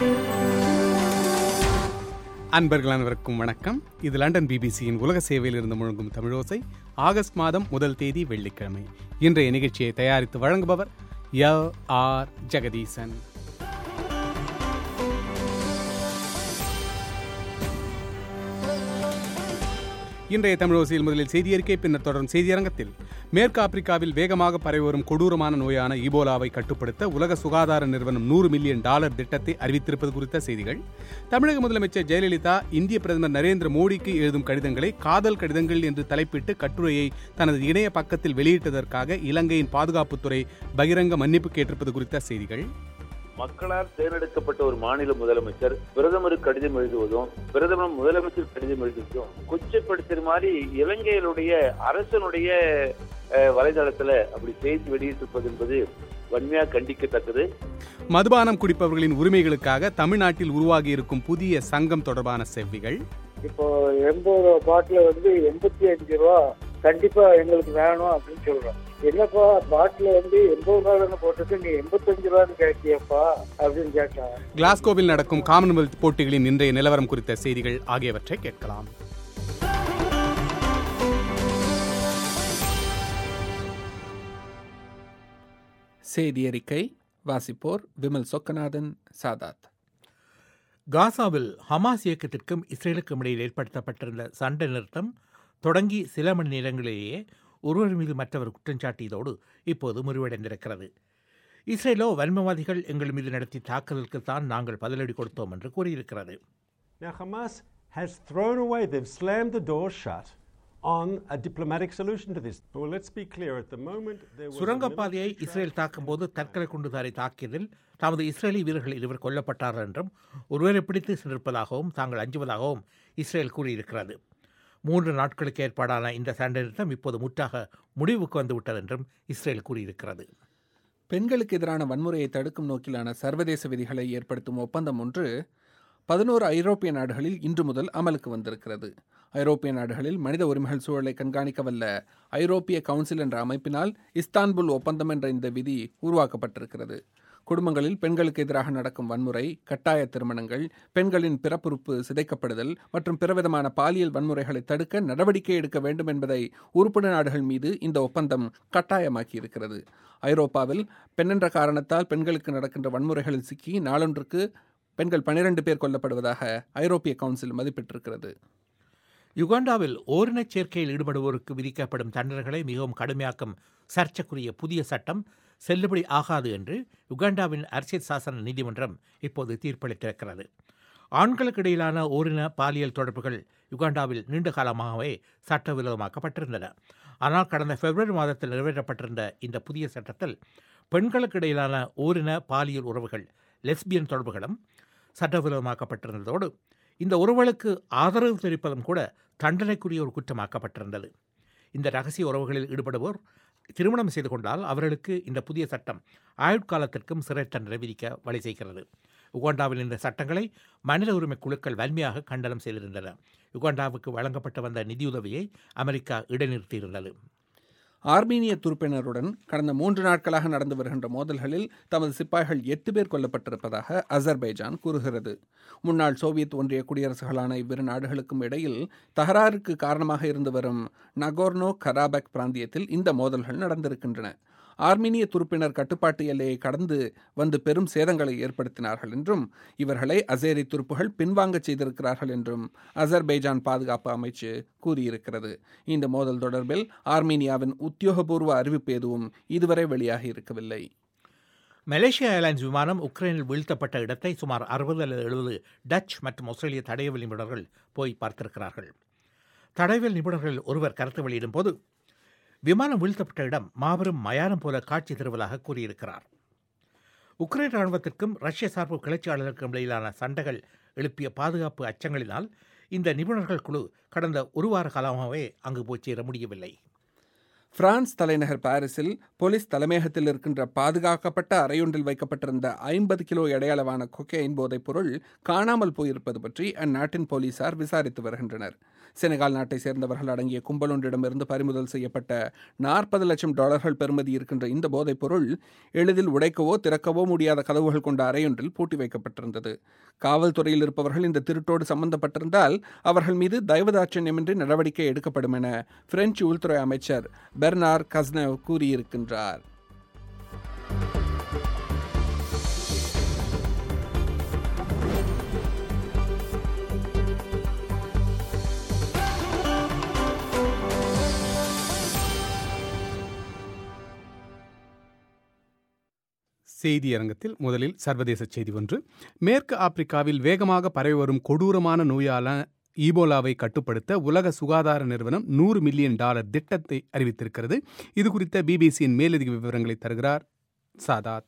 அன்பர்கள் அனைவருக்கும் வணக்கம் இது லண்டன் பிபிசியின் உலக சேவையில் இருந்து முழங்கும் தமிழோசை ஆகஸ்ட் மாதம் முதல் தேதி வெள்ளிக்கிழமை இன்றைய நிகழ்ச்சியை தயாரித்து வழங்குபவர் ய ஆர் ஜெகதீசன் இன்றைய தமிழோசையில் முதலில் செய்தியறிக்கை பின்னர் தொடரும் செய்தியரங்கத்தில் மேற்கு ஆப்பிரிக்காவில் வேகமாக பரவி வரும் கொடூரமான நோயான ஈபோலாவை கட்டுப்படுத்த உலக சுகாதார நிறுவனம் நூறு மில்லியன் டாலர் திட்டத்தை அறிவித்திருப்பது குறித்த செய்திகள் தமிழக முதலமைச்சர் ஜெயலலிதா இந்திய பிரதமர் நரேந்திர மோடிக்கு எழுதும் கடிதங்களை காதல் கடிதங்கள் என்று தலைப்பிட்டு கட்டுரையை தனது இணைய பக்கத்தில் வெளியிட்டதற்காக இலங்கையின் பாதுகாப்புத்துறை பகிரங்க மன்னிப்பு கேட்டிருப்பது குறித்த செய்திகள் மக்களால் தேர்ந்தெடுக்கப்பட்ட ஒரு மாநில முதலமைச்சர் பிரதமருக்கு கடிதம் எழுதுவதும் பிரதமர் முதலமைச்சர் கடிதம் எழுதுவதும் கொச்சைப்படுத்துற மாதிரி இலங்கையினுடைய அரசனுடைய அஹ், வலைதளத்துல அப்படி செய்தி வெளியிட்டிருப்பது என்பது வன்மையா கண்டிக்கத்தக்கது மதுபானம் குடிப்பவர்களின் உரிமைகளுக்காக தமிழ்நாட்டில் உருவாகி இருக்கும் புதிய சங்கம் தொடர்பான செவ்விகள் இப்போ எண்பது பாட்டில் வந்து எண்பத்தி அஞ்சு ரூபா கண்டிப்பா எங்களுக்கு வேணும் அப்படின்னு சொல்றோம் என்னப்பா பாட்டில் வந்து எண்பது ரூபாய் போட்டுட்டு நீ எண்பத்தஞ்சு ரூபான்னு கேட்கியப்பா அப்படின்னு கேட்டான் கிளாஸ்கோவில் நடக்கும் காமன்வெல்த் போட்டிகளின் இன்றைய நிலவரம் குறித்த செய்திகள் ஆகியவற்றை கேட்கலாம் செய்தி அறிக்கை வாசிப்போர் விமல் சொக்கநாதன் சாதாத் காசாவில் ஹமாஸ் இயக்கத்திற்கும் இஸ்ரேலுக்கும் இடையில் ஏற்படுத்தப்பட்டிருந்த சண்டை நிறுத்தம் தொடங்கி சில மணி நேரங்களிலேயே ஒருவர் மீது மற்றவர் குற்றம் சாட்டியதோடு இப்போது முறிவடைந்திருக்கிறது இஸ்ரேலோ வன்மவாதிகள் எங்கள் மீது நடத்திய தாக்குதலுக்கு தான் நாங்கள் பதிலடி கொடுத்தோம் என்று கூறியிருக்கிறது Now, Hamas has thrown away, they've slammed the door shut on a diplomatic solution to this. Well, let's be clear at the moment there was. a சுரங்கப்பாதையை military இஸ்ரேல் தாக்கும்போது தற்கொலை குண்டுதாரி தாக்கியதில் தமது இஸ்ரேலி வீரர்கள் இருவர் கொல்லப்பட்டார்கள் என்றும் ஒருவரை பிடித்து சென்றிருப்பதாகவும் தாங்கள் அஞ்சுவதாகவும் இஸ்ரேல் கூறியிருக்கிறது மூன்று நாட்களுக்கு ஏற்பாடான இந்த சண்டை நிறுத்தம் இப்போது முற்றாக முடிவுக்கு வந்துவிட்டது என்றும் இஸ்ரேல் கூறியிருக்கிறது பெண்களுக்கு எதிரான வன்முறையை தடுக்கும் நோக்கிலான சர்வதேச விதிகளை ஏற்படுத்தும் ஒப்பந்தம் ஒன்று பதினோரு ஐரோப்பிய நாடுகளில் இன்று முதல் அமலுக்கு வந்திருக்கிறது ஐரோப்பிய நாடுகளில் மனித உரிமைகள் சூழலை கண்காணிக்க வல்ல ஐரோப்பிய கவுன்சில் என்ற அமைப்பினால் இஸ்தான்புல் ஒப்பந்தம் என்ற இந்த விதி உருவாக்கப்பட்டிருக்கிறது குடும்பங்களில் பெண்களுக்கு எதிராக நடக்கும் வன்முறை கட்டாய திருமணங்கள் பெண்களின் பிறப்புறுப்பு சிதைக்கப்படுதல் மற்றும் பிறவிதமான பாலியல் வன்முறைகளை தடுக்க நடவடிக்கை எடுக்க வேண்டும் என்பதை உறுப்பினர் நாடுகள் மீது இந்த ஒப்பந்தம் கட்டாயமாக்கி இருக்கிறது ஐரோப்பாவில் பெண்ணென்ற காரணத்தால் பெண்களுக்கு நடக்கின்ற வன்முறைகளில் சிக்கி நாளொன்றுக்கு பெண்கள் பனிரெண்டு பேர் கொல்லப்படுவதாக ஐரோப்பிய கவுன்சில் மதிப்பிட்டிருக்கிறது யுகாண்டாவில் ஓரினச் சேர்க்கையில் ஈடுபடுவோருக்கு விதிக்கப்படும் தண்டனைகளை மிகவும் கடுமையாக்கும் சர்ச்சைக்குரிய புதிய சட்டம் செல்லுபடி ஆகாது என்று யுகாண்டாவின் அரசியல் சாசன நீதிமன்றம் இப்போது தீர்ப்பளித்திருக்கிறது ஆண்களுக்கு இடையிலான ஓரின பாலியல் தொடர்புகள் யுகாண்டாவில் நீண்ட காலமாகவே சட்டவிரோதமாக்கப்பட்டிருந்தன ஆனால் கடந்த பிப்ரவரி மாதத்தில் நிறைவேற்றப்பட்டிருந்த இந்த புதிய சட்டத்தில் பெண்களுக்கு இடையிலான ஓரின பாலியல் உறவுகள் லெஸ்பியன் தொடர்புகளும் சட்டவிரோதமாக்கப்பட்டிருந்ததோடு இந்த உறவுகளுக்கு ஆதரவு தெரிவிப்பதும் கூட தண்டனைக்குரிய ஒரு குற்றமாக்கப்பட்டிருந்தது இந்த ரகசிய உறவுகளில் ஈடுபடுவோர் திருமணம் செய்து கொண்டால் அவர்களுக்கு இந்த புதிய சட்டம் ஆயுட்காலத்திற்கும் சிறை தண்டனை விதிக்க வழி செய்கிறது உகாண்டாவில் இந்த சட்டங்களை மனித உரிமை குழுக்கள் வன்மையாக கண்டனம் செய்திருந்தன யுகாண்டாவுக்கு வழங்கப்பட்டு வந்த நிதியுதவியை அமெரிக்கா இடைநிறுத்தியிருந்தது ஆர்மீனிய துருப்பினருடன் கடந்த மூன்று நாட்களாக நடந்து வருகின்ற மோதல்களில் தமது சிப்பாய்கள் எட்டு பேர் கொல்லப்பட்டிருப்பதாக அசர்பைஜான் கூறுகிறது முன்னாள் சோவியத் ஒன்றிய குடியரசுகளான இவ்விரு நாடுகளுக்கும் இடையில் தகராறுக்கு காரணமாக இருந்து வரும் நகோர்னோ கராபக் பிராந்தியத்தில் இந்த மோதல்கள் நடந்திருக்கின்றன ஆர்மீனிய துருப்பினர் கட்டுப்பாட்டு எல்லையை கடந்து வந்து பெரும் சேதங்களை ஏற்படுத்தினார்கள் என்றும் இவர்களை அசேரி துருப்புகள் பின்வாங்கச் செய்திருக்கிறார்கள் என்றும் அசர்பைஜான் பாதுகாப்பு அமைச்சு கூறியிருக்கிறது இந்த மோதல் தொடர்பில் ஆர்மீனியாவின் உத்தியோகபூர்வ அறிவிப்பு எதுவும் இதுவரை வெளியாகி இருக்கவில்லை மலேசியா ஏர்லைன்ஸ் விமானம் உக்ரைனில் வீழ்த்தப்பட்ட இடத்தை சுமார் அறுபது அல்லது எழுபது டச் மற்றும் ஆஸ்திரேலிய தடயவியல் நிபுணர்கள் போய் பார்த்திருக்கிறார்கள் தடயவியல் நிபுணர்கள் ஒருவர் கருத்து வெளியிடும் போது விமானம் வீழ்த்தப்பட்ட இடம் மாபெரும் மயானம் போல காட்சி தருவதாக கூறியிருக்கிறார் உக்ரைன் ராணுவத்திற்கும் ரஷ்ய சார்பு கிளர்ச்சியாளர்களுக்கும் இடையிலான சண்டைகள் எழுப்பிய பாதுகாப்பு அச்சங்களினால் இந்த நிபுணர்கள் குழு கடந்த ஒரு வார காலமாகவே அங்கு போய் சேர முடியவில்லை பிரான்ஸ் தலைநகர் பாரிஸில் போலீஸ் தலைமையகத்தில் இருக்கின்ற பாதுகாக்கப்பட்ட அறையொன்றில் வைக்கப்பட்டிருந்த ஐம்பது கிலோ எடையளவான கொக்கையின் போதைப் பொருள் காணாமல் போயிருப்பது பற்றி அந்நாட்டின் போலீசார் விசாரித்து வருகின்றனர் செனகால் நாட்டை சேர்ந்தவர்கள் அடங்கிய கும்பல் ஒன்றிடமிருந்து பறிமுதல் செய்யப்பட்ட நாற்பது லட்சம் டாலர்கள் பெறுமதி இருக்கின்ற இந்த போதைப் பொருள் எளிதில் உடைக்கவோ திறக்கவோ முடியாத கதவுகள் கொண்ட அறையொன்றில் பூட்டி வைக்கப்பட்டிருந்தது காவல்துறையில் இருப்பவர்கள் இந்த திருட்டோடு சம்பந்தப்பட்டிருந்தால் அவர்கள் மீது தயவதாட்சண்யமின்றி நடவடிக்கை எடுக்கப்படும் என பிரெஞ்சு உள்துறை அமைச்சர் பெர்னார் கஸ்னவ் கூறியிருக்கின்றார் செய்தி அரங்கத்தில் முதலில் சர்வதேச செய்தி ஒன்று மேற்கு ஆப்பிரிக்காவில் வேகமாக பரவி வரும் கொடூரமான நோயால ஈபோலாவை கட்டுப்படுத்த உலக சுகாதார நிறுவனம் நூறு மில்லியன் டாலர் திட்டத்தை அறிவித்திருக்கிறது இது குறித்த பிபிசியின் மேலதிக விவரங்களை தருகிறார் சாதாத்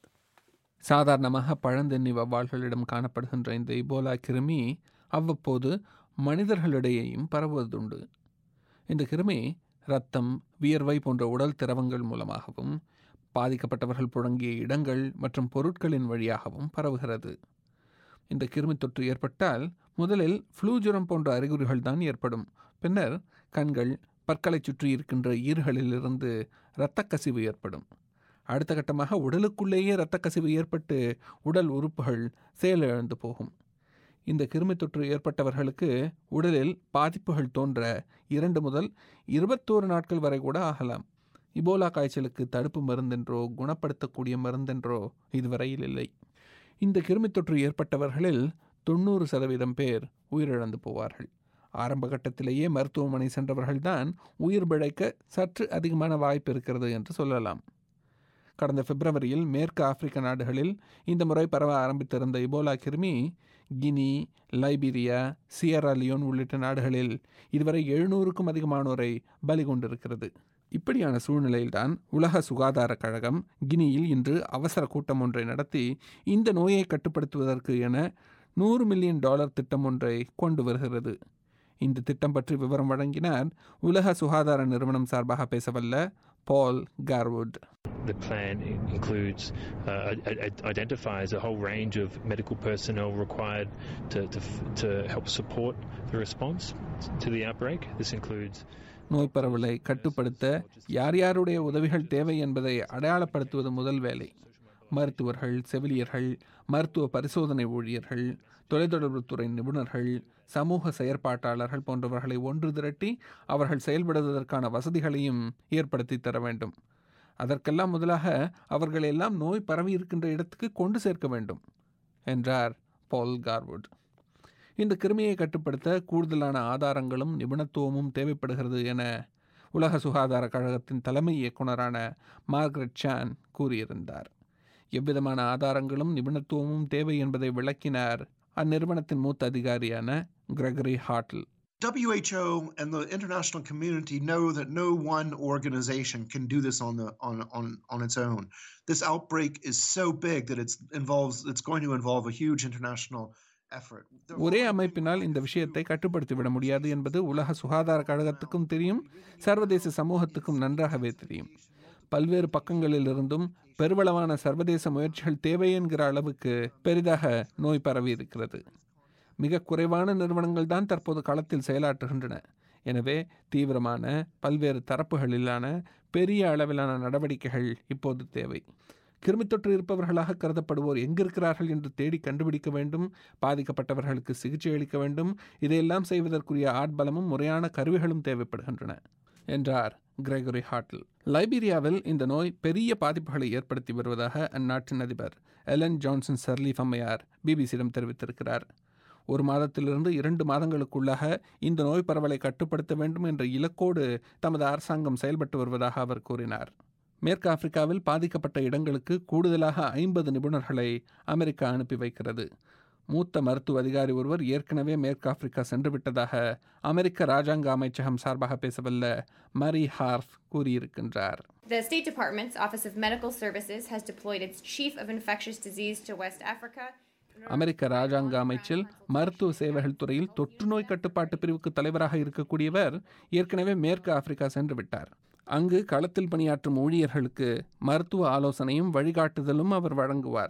சாதாரணமாக பழந்தென்னி வவ்வால்களிடம் காணப்படுகின்ற இந்த இபோலா கிருமி அவ்வப்போது மனிதர்களிடையேயும் பரவுவதுண்டு இந்த கிருமி இரத்தம் வியர்வை போன்ற உடல் திரவங்கள் மூலமாகவும் பாதிக்கப்பட்டவர்கள் புழங்கிய இடங்கள் மற்றும் பொருட்களின் வழியாகவும் பரவுகிறது இந்த கிருமி தொற்று ஏற்பட்டால் முதலில் ஃப்ளூ ஜுரம் போன்ற அறிகுறிகள் தான் ஏற்படும் பின்னர் கண்கள் பற்களை சுற்றி இருக்கின்ற ஈர்களிலிருந்து இரத்தக் கசிவு ஏற்படும் அடுத்த கட்டமாக உடலுக்குள்ளேயே இரத்த கசிவு ஏற்பட்டு உடல் உறுப்புகள் செயலிழந்து போகும் இந்த கிருமி தொற்று ஏற்பட்டவர்களுக்கு உடலில் பாதிப்புகள் தோன்ற இரண்டு முதல் இருபத்தோரு நாட்கள் வரை கூட ஆகலாம் இபோலா காய்ச்சலுக்கு தடுப்பு மருந்தென்றோ குணப்படுத்தக்கூடிய மருந்தென்றோ இதுவரையில் இல்லை இந்த கிருமி தொற்று ஏற்பட்டவர்களில் தொண்ணூறு சதவீதம் பேர் உயிரிழந்து போவார்கள் ஆரம்ப கட்டத்திலேயே மருத்துவமனை சென்றவர்கள்தான் உயிர் பிழைக்க சற்று அதிகமான வாய்ப்பு இருக்கிறது என்று சொல்லலாம் கடந்த பிப்ரவரியில் மேற்கு ஆப்பிரிக்க நாடுகளில் இந்த முறை பரவ ஆரம்பித்திருந்த இபோலா கிருமி கினி லைபீரியா சியரா லியோன் உள்ளிட்ட நாடுகளில் இதுவரை எழுநூறுக்கும் அதிகமானோரை பலி கொண்டிருக்கிறது இப்படியான சூழ்நிலையில்தான் உலக சுகாதார கழகம் கினியில் இன்று அவசர கூட்டம் ஒன்றை நடத்தி இந்த நோயை கட்டுப்படுத்துவதற்கு என நூறு மில்லியன் டாலர் திட்டம் ஒன்றை கொண்டு வருகிறது இந்த திட்டம் பற்றி விவரம் வழங்கினார் உலக சுகாதார நிறுவனம் சார்பாக பேசவல்ல பால் கார்வுட் The plan includes, uh, identifies a whole range of medical personnel required to, to, to help support the response to the outbreak. This includes நோய் பரவலை கட்டுப்படுத்த யார் யாருடைய உதவிகள் தேவை என்பதை அடையாளப்படுத்துவது முதல் வேலை மருத்துவர்கள் செவிலியர்கள் மருத்துவ பரிசோதனை ஊழியர்கள் தொலைத்தொடர்புத்துறை நிபுணர்கள் சமூக செயற்பாட்டாளர்கள் போன்றவர்களை ஒன்று திரட்டி அவர்கள் செயல்படுவதற்கான வசதிகளையும் ஏற்படுத்தி தர வேண்டும் அதற்கெல்லாம் முதலாக அவர்கள் எல்லாம் நோய் பரவி இருக்கின்ற இடத்துக்கு கொண்டு சேர்க்க வேண்டும் என்றார் பால் கார்வுட் இந்த கிருமியை கட்டுப்படுத்த கூடுதலான ஆதாரங்களும் நிபுணத்துவமும் தேவைப்படுகிறது என உலக சுகாதார கழகத்தின் தலைமை இயக்குநரான மார்கரெட் சான் கூறியிருந்தார் எவ்விதமான ஆதாரங்களும் நிபுணத்துவமும் தேவை என்பதை விளக்கினார் அந்நிறுவனத்தின் மூத்த அதிகாரியான Gregory Hartl WHO and the international community know that no one organization can do this on the on on on its own. This outbreak is so big that it's involves it's going to involve a huge international effort. ஒரே அமைப்பினால் இந்த விஷயத்தை கட்டுப்படுத்திவிட முடியாது என்பது உலக சுகாதார கழகத்துக்கும் தெரியும் சர்வதேச சமூகத்துக்கும் நன்றாகவே தெரியும் பல்வேறு பக்கங்களிலிருந்தும் பெருவளவான சர்வதேச முயற்சிகள் தேவை என்கிற அளவுக்கு பெரிதாக நோய் பரவி இருக்கிறது மிக குறைவான நிறுவனங்கள் தான் தற்போது களத்தில் செயலாற்றுகின்றன எனவே தீவிரமான பல்வேறு தரப்புகளிலான பெரிய அளவிலான நடவடிக்கைகள் இப்போது தேவை கிருமித்தொற்று இருப்பவர்களாக கருதப்படுவோர் எங்கிருக்கிறார்கள் என்று தேடி கண்டுபிடிக்க வேண்டும் பாதிக்கப்பட்டவர்களுக்கு சிகிச்சை அளிக்க வேண்டும் இதையெல்லாம் செய்வதற்குரிய ஆட்பலமும் முறையான கருவிகளும் தேவைப்படுகின்றன என்றார் கிரெகரி ஹாட்டில் லைபீரியாவில் இந்த நோய் பெரிய பாதிப்புகளை ஏற்படுத்தி வருவதாக அந்நாட்டின் அதிபர் எலன் ஜான்சன் சர்லீஃப் அம்மையார் பிபிசியிடம் தெரிவித்திருக்கிறார் ஒரு மாதத்திலிருந்து இரண்டு மாதங்களுக்குள்ளாக இந்த நோய் பரவலை கட்டுப்படுத்த வேண்டும் என்ற இலக்கோடு தமது அரசாங்கம் செயல்பட்டு வருவதாக அவர் கூறினார் மேற்கு ஆப்பிரிக்காவில் பாதிக்கப்பட்ட இடங்களுக்கு கூடுதலாக ஐம்பது நிபுணர்களை அமெரிக்கா அனுப்பி வைக்கிறது மூத்த மருத்துவ அதிகாரி ஒருவர் ஏற்கனவே மேற்கு ஆப்பிரிக்கா சென்று விட்டதாக அமெரிக்க ராஜாங்க அமைச்சகம் சார்பாக பேசவல்ல மரி ஹார்ஃப் கூறியிருக்கின்றார் The State Department's Office of Medical Services has deployed its Chief of Infectious Disease to West Africa. அமெரிக்க ராஜாங்க அமைச்சில் மருத்துவ சேவைகள் துறையில் தொற்று நோய் கட்டுப்பாட்டு பிரிவுக்கு தலைவராக இருக்கக்கூடியவர் ஏற்கனவே மேற்கு ஆப்பிரிக்கா சென்று விட்டார் அங்கு களத்தில் பணியாற்றும் ஊழியர்களுக்கு மருத்துவ ஆலோசனையும் வழிகாட்டுதலும் அவர் வழங்குவார்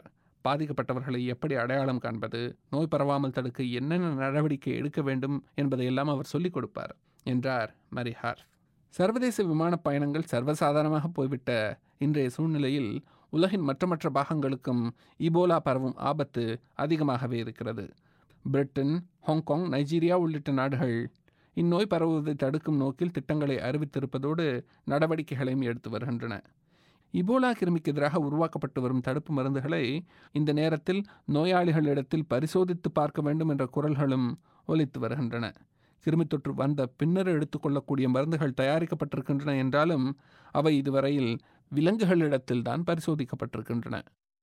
பாதிக்கப்பட்டவர்களை எப்படி அடையாளம் காண்பது நோய் பரவாமல் தடுக்க என்னென்ன நடவடிக்கை எடுக்க வேண்டும் என்பதையெல்லாம் அவர் சொல்லிக் கொடுப்பார் என்றார் மரிஹார் சர்வதேச விமானப் பயணங்கள் சர்வசாதாரணமாக போய்விட்ட இன்றைய சூழ்நிலையில் உலகின் மற்ற மற்ற பாகங்களுக்கும் இபோலா பரவும் ஆபத்து அதிகமாகவே இருக்கிறது பிரிட்டன் ஹாங்காங் நைஜீரியா உள்ளிட்ட நாடுகள் இந்நோய் பரவுவதை தடுக்கும் நோக்கில் திட்டங்களை அறிவித்திருப்பதோடு நடவடிக்கைகளையும் எடுத்து வருகின்றன இபோலா கிருமிக்கு எதிராக உருவாக்கப்பட்டு வரும் தடுப்பு மருந்துகளை இந்த நேரத்தில் நோயாளிகளிடத்தில் பரிசோதித்து பார்க்க வேண்டும் என்ற குரல்களும் ஒலித்து வருகின்றன கிருமித் தொற்று வந்த பின்னர் எடுத்துக்கொள்ளக்கூடிய மருந்துகள் தயாரிக்கப்பட்டிருக்கின்றன என்றாலும் அவை இதுவரையில் விலங்குகளிடத்தில்தான் பரிசோதிக்கப்பட்டிருக்கின்றன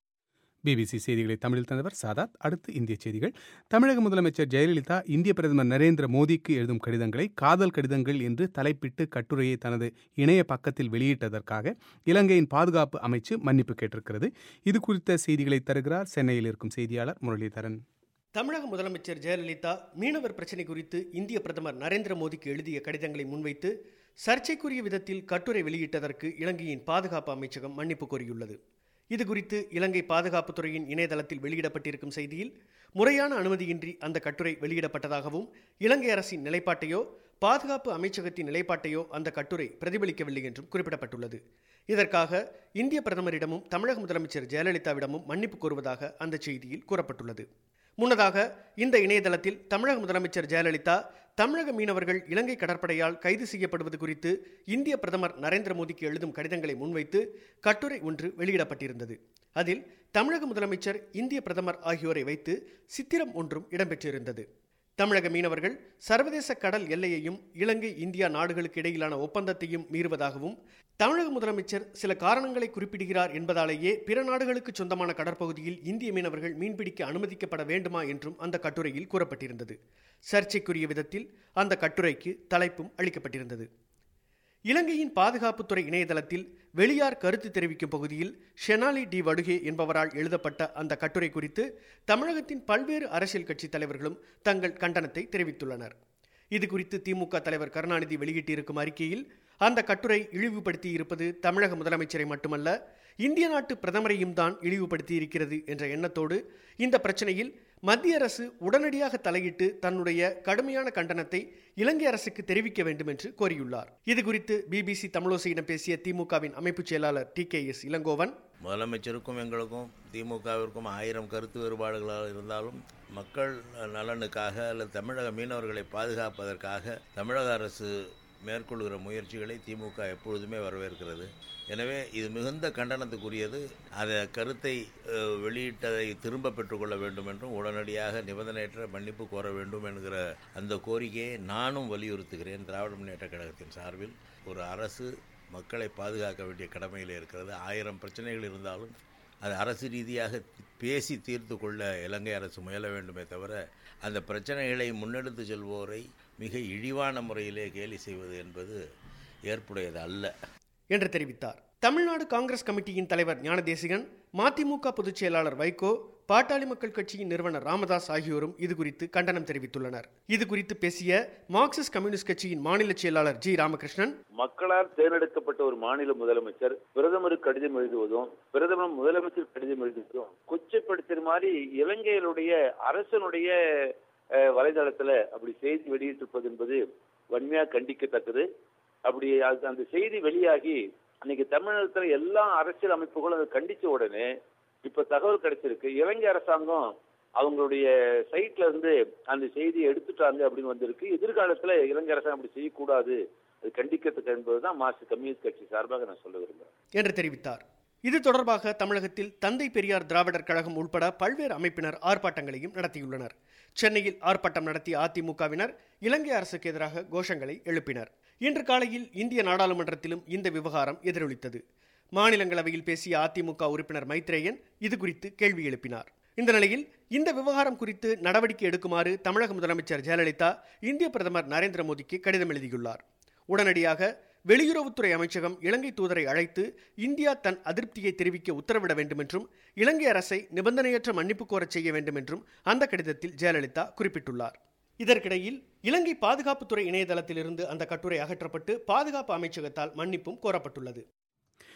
பிபிசி செய்திகளை தமிழில் தந்தவர் சாதாத் அடுத்து இந்திய செய்திகள் தமிழக முதலமைச்சர் ஜெயலலிதா இந்திய பிரதமர் நரேந்திர மோடிக்கு எழுதும் கடிதங்களை காதல் கடிதங்கள் என்று தலைப்பிட்டு கட்டுரையை தனது இணைய பக்கத்தில் வெளியிட்டதற்காக இலங்கையின் பாதுகாப்பு அமைச்சு மன்னிப்பு கேட்டிருக்கிறது இது குறித்த செய்திகளை தருகிறார் சென்னையில் இருக்கும் செய்தியாளர் முரளிதரன் தமிழக முதலமைச்சர் ஜெயலலிதா மீனவர் பிரச்சினை குறித்து இந்திய பிரதமர் நரேந்திர மோடிக்கு எழுதிய கடிதங்களை முன்வைத்து சர்ச்சைக்குரிய விதத்தில் கட்டுரை வெளியிட்டதற்கு இலங்கையின் பாதுகாப்பு அமைச்சகம் மன்னிப்பு கோரியுள்ளது இது குறித்து இலங்கை பாதுகாப்புத்துறையின் இணையதளத்தில் வெளியிடப்பட்டிருக்கும் செய்தியில் முறையான அனுமதியின்றி அந்த கட்டுரை வெளியிடப்பட்டதாகவும் இலங்கை அரசின் நிலைப்பாட்டையோ பாதுகாப்பு அமைச்சகத்தின் நிலைப்பாட்டையோ அந்த கட்டுரை பிரதிபலிக்கவில்லை என்றும் குறிப்பிடப்பட்டுள்ளது இதற்காக இந்திய பிரதமரிடமும் தமிழக முதலமைச்சர் ஜெயலலிதாவிடமும் மன்னிப்பு கோருவதாக அந்த செய்தியில் கூறப்பட்டுள்ளது முன்னதாக இந்த இணையதளத்தில் தமிழக முதலமைச்சர் ஜெயலலிதா தமிழக மீனவர்கள் இலங்கை கடற்படையால் கைது செய்யப்படுவது குறித்து இந்திய பிரதமர் நரேந்திர மோடிக்கு எழுதும் கடிதங்களை முன்வைத்து கட்டுரை ஒன்று வெளியிடப்பட்டிருந்தது அதில் தமிழக முதலமைச்சர் இந்திய பிரதமர் ஆகியோரை வைத்து சித்திரம் ஒன்றும் இடம்பெற்றிருந்தது தமிழக மீனவர்கள் சர்வதேச கடல் எல்லையையும் இலங்கை இந்தியா நாடுகளுக்கு இடையிலான ஒப்பந்தத்தையும் மீறுவதாகவும் தமிழக முதலமைச்சர் சில காரணங்களை குறிப்பிடுகிறார் என்பதாலேயே பிற நாடுகளுக்கு சொந்தமான கடற்பகுதியில் இந்திய மீனவர்கள் மீன்பிடிக்க அனுமதிக்கப்பட வேண்டுமா என்றும் அந்த கட்டுரையில் கூறப்பட்டிருந்தது சர்ச்சைக்குரிய விதத்தில் அந்த கட்டுரைக்கு தலைப்பும் அளிக்கப்பட்டிருந்தது இலங்கையின் பாதுகாப்புத்துறை இணையதளத்தில் வெளியார் கருத்து தெரிவிக்கும் பகுதியில் ஷெனாலி டி வடுகே என்பவரால் எழுதப்பட்ட அந்த கட்டுரை குறித்து தமிழகத்தின் பல்வேறு அரசியல் கட்சி தலைவர்களும் தங்கள் கண்டனத்தை தெரிவித்துள்ளனர் இது குறித்து திமுக தலைவர் கருணாநிதி வெளியிட்டிருக்கும் அறிக்கையில் அந்த கட்டுரை இழிவுபடுத்தி இருப்பது தமிழக முதலமைச்சரை மட்டுமல்ல இந்திய நாட்டு பிரதமரையும் தான் இழிவுபடுத்தி இருக்கிறது என்ற எண்ணத்தோடு இந்த பிரச்சனையில் மத்திய அரசு உடனடியாக தலையிட்டு தன்னுடைய கடுமையான கண்டனத்தை இலங்கை அரசுக்கு தெரிவிக்க வேண்டும் என்று கோரியுள்ளார் இது குறித்து பிபிசி தமிழோசையிடம் பேசிய திமுகவின் அமைப்புச் செயலாளர் டி கே எஸ் இளங்கோவன் முதலமைச்சருக்கும் எங்களுக்கும் திமுகவிற்கும் ஆயிரம் கருத்து வேறுபாடுகளாக இருந்தாலும் மக்கள் நலனுக்காக அல்லது தமிழக மீனவர்களை பாதுகாப்பதற்காக தமிழக அரசு மேற்கொள்கிற முயற்சிகளை திமுக எப்பொழுதுமே வரவேற்கிறது எனவே இது மிகுந்த கண்டனத்துக்குரியது அதை கருத்தை அஹ், வெளியிட்டதை திரும்ப பெற்றுக்கொள்ள வேண்டும் என்றும் உடனடியாக நிபந்தனையற்ற மன்னிப்பு கோர வேண்டும் என்கிற அந்த கோரிக்கையை நானும் வலியுறுத்துகிறேன் திராவிட முன்னேற்ற கழகத்தின் சார்பில் ஒரு அரசு மக்களை பாதுகாக்க வேண்டிய கடமையில் இருக்கிறது ஆயிரம் பிரச்சனைகள் இருந்தாலும் அது அரசு ரீதியாக பேசி தீர்த்து கொள்ள இலங்கை அரசு முயல வேண்டுமே தவிர அந்த பிரச்சனைகளை முன்னெடுத்து செல்வோரை மிக இழிவான முறையிலே கேலி செய்வது என்பது ஏற்புடையது அல்ல என்று தெரிவித்தார் தமிழ்நாடு காங்கிரஸ் கமிட்டியின் தலைவர் ஞானதேசிகன் மதிமுக பொதுச் செயலாளர் வைகோ பாட்டாளி மக்கள் கட்சியின் நிறுவனர் ராமதாஸ் ஆகியோரும் இது குறித்து கண்டனம் தெரிவித்துள்ளனர் இது குறித்து பேசிய மார்க்சிஸ்ட் கம்யூனிஸ்ட் கட்சியின் மாநில செயலாளர் ஜி ராமகிருஷ்ணன் மக்களால் தேர்ந்தெடுக்கப்பட்ட ஒரு மாநில முதலமைச்சர் பிரதமருக்கு கடிதம் எழுதுவதும் பிரதமர் முதலமைச்சர் கடிதம் எழுதுவதும் கொச்சைப்படுத்துற மாதிரி இலங்கையினுடைய அரசனுடைய அஹ், வலைதளத்துல அப்படி செய்தி வெளியிட்டிருப்பது என்பது வன்மையா கண்டிக்கத்தக்கது அப்படி அது- அந்த செய்தி வெளியாகி அன்னைக்கு தமிழகத்துல எல்லா அரசியல் அமைப்புகளும் அதை கண்டிச்ச உடனே இப்ப தகவல் கிடைச்சிருக்கு இலங்கை அரசாங்கம் அவங்களுடைய சைட்ல இருந்து அந்த செய்தியை எடுத்துட்டாங்க அப்படின்னு வந்திருக்கு எதிர்காலத்துல இலங்கை அரசாங்கம் அப்படி செய்யக்கூடாது அது கண்டிக்கத்தக்க என்பதுதான் மார்க்சிஸ்ட் கம்யூனிஸ்ட் கட்சி சார்பாக நான் சொல்ல விரும்புகிறேன் என்று தெரிவித்தார் இது தொடர்பாக தமிழகத்தில் தந்தை பெரியார் திராவிடர் கழகம் உட்பட பல்வேறு அமைப்பினர் ஆர்ப்பாட்டங்களையும் நடத்தியுள்ளனர் சென்னையில் ஆர்ப்பாட்டம் நடத்திய அதிமுகவினர் இலங்கை அரசுக்கு எதிராக கோஷங்களை எழுப்பினர் இன்று காலையில் இந்திய நாடாளுமன்றத்திலும் இந்த விவகாரம் எதிரொலித்தது மாநிலங்களவையில் பேசிய அதிமுக உறுப்பினர் மைத்ரேயன் இது குறித்து கேள்வி எழுப்பினார் இந்த நிலையில் இந்த விவகாரம் குறித்து நடவடிக்கை எடுக்குமாறு தமிழக முதலமைச்சர் ஜெயலலிதா இந்திய பிரதமர் நரேந்திர மோடிக்கு கடிதம் எழுதியுள்ளார் உடனடியாக வெளியுறவுத்துறை அமைச்சகம் இலங்கை தூதரை அழைத்து இந்தியா தன் அதிருப்தியை தெரிவிக்க உத்தரவிட வேண்டும் என்றும் இலங்கை அரசை நிபந்தனையற்ற மன்னிப்பு கோரச் செய்ய வேண்டும் என்றும் அந்த கடிதத்தில் ஜெயலலிதா குறிப்பிட்டுள்ளார் இதற்கிடையில் இலங்கை பாதுகாப்புத்துறை இணையதளத்திலிருந்து அந்த கட்டுரை அகற்றப்பட்டு பாதுகாப்பு அமைச்சகத்தால் மன்னிப்பும் கோரப்பட்டுள்ளது